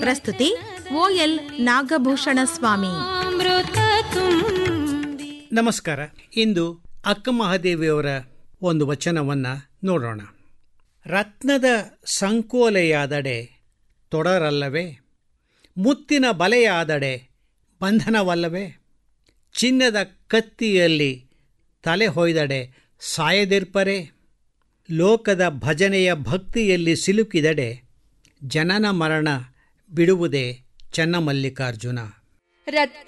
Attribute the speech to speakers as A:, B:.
A: ಪ್ರಸ್ತುತಿ ಓಎಲ್ ನಾಗಭೂಷಣ ಸ್ವಾಮಿ
B: ಅಮೃತ ತುಂಬಿ
C: ನಮಸ್ಕಾರ ಇಂದು ಅಕ್ಕ ಮಹಾದೇವಿಯವರ ಒಂದು ವಚನವನ್ನು ನೋಡೋಣ ರತ್ನದ ಸಂಕೋಲೆಯಾದಡೆ ತೊಡರಲ್ಲವೇ ಮುತ್ತಿನ ಬಲೆಯಾದಡೆ ಬಂಧನವಲ್ಲವೇ ಚಿನ್ನದ ಕತ್ತಿಯಲ್ಲಿ ತಲೆ ಹೊಯ್ದಡೆ ಸಾಯದಿರ್ಪರೆ ಲೋಕದ ಭಜನೆಯ ಭಕ್ತಿಯಲ್ಲಿ ಸಿಲುಕಿದಡೆ ಜನನ ಮರಣ ಬಿಡುವುದೇ ಚನ್ನಮಲ್ಲಿಕಾರ್ಜುನ
B: ರತ್ನ